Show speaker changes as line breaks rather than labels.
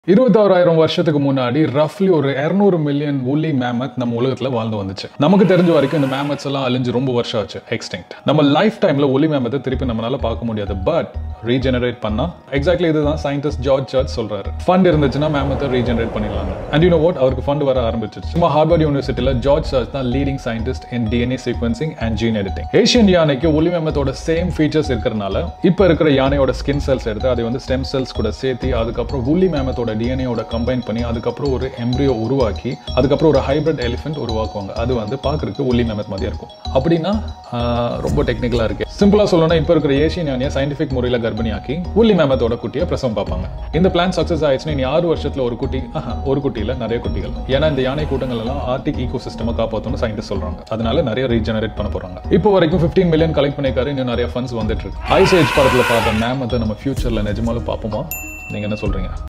இருபத்தாறாயிரம் வருஷத்துக்கு முன்னாடி ரஃப்லி ஒரு இரநூறு மில்லியன் woolly மேமத் நம்ம உலகத்துல வாழ்ந்து வந்துச்சு நமக்கு தெரிஞ்ச வரைக்கும் இந்த மேமத்ஸ் எல்லாம் அழிஞ்சு ரொம்ப வருஷம் ஆச்சு எக்ஸ்டிங்க்ட் நம்ம லைஃப் டைம்ல woolly மேமத்தை திருப்பி நம்மளால பார்க்க முடியாது பட் ரீஜெனரேட் பண்ணா எக்ஸாக்ட்லி இதுதான் சயின்டிஸ்ட் ஜார்ஜ் சர்ச் சொல்றாரு ஃபண்ட் இருந்துச்சுன்னா மேமத்தை ரீஜெனரேட் பண்ணிடலாம் அண்ட் யூ நோ வாட் அவருக்கு ஃபண்ட் வர ஆரம்பிச்சிருச்சு சும்மா ஹார்வர்ட் யூனிவர்சிட்டியில் ஜார்ஜ் சர்ச் தான் leading scientist in DNA sequencing and gene editing Asian யானைக்கு ஒலி மேமத்தோட சேம் ஃபீச்சர்ஸ் இருக்கிறனால இப்போ இருக்கிற யானையோட ஸ்கின் செல்ஸ் எடுத்து அதை வந்து ஸ்டெம் செல்ஸ் கூட சேர்த்து அதுக்கப்புறம் உல்லி மேமத்தோட டிஎன்ஏயோட கம்பைன் பண்ணி அதுக்கப்புறம் ஒரு எம்ப்ரியோ உருவாக்கி அதுக்கப்புறம் ஒரு ஹைபிரிட் எலிஃபென்ட் உருவாக்குவாங்க அது வந்து பார்க்கறதுக்கு உல்லி மேமத் மாதிரியா இருக்கும் அப்படின்னா ஆஹ், ரொம்ப டெக்னிக்கலாக இருக்கு சிம்பிளா சொல்லணும்னா இப்போ இருக்கிற ஏஷியன் யானையை சயின்டிஃபிக் முறையில் கர்ப்பிணியாக்கி உல்லி மேமத்தோட குட்டியை பிரசவம் பார்ப்பாங்க இந்த பிளான் சக்ஸஸ் ஆயிடுச்சுன்னா இனி ஆறு வருஷத்துல ஒரு குட்டி ஆஹா, ஒரு குட்டியில நிறைய குட்டிகள் ஏன்னா இந்த யானை கூட்டங்கள் எல்லாம் ஆர்டிக் ஈகோ சிஸ்டமை காப்பாற்றணும்னு சயின்டிஸ்ட் சொல்றாங்க அதனால நிறைய ரீஜெனரேட் பண்ண போறாங்க இப்போ வரைக்கும் 15 மில்லியன் கலெக்ட் பண்ணிருக்காரு இன்னும் நிறைய ஃபண்ட்ஸ் வந்துட்டு இருக்கு ஐஸ் ஏஜ் படத்துல பார்த்த மேம் வந்து நம்ம ஃபியூச்சர்ல நிஜமாலும் பார்ப்போமா நீங்க என்ன சொல்றீங்க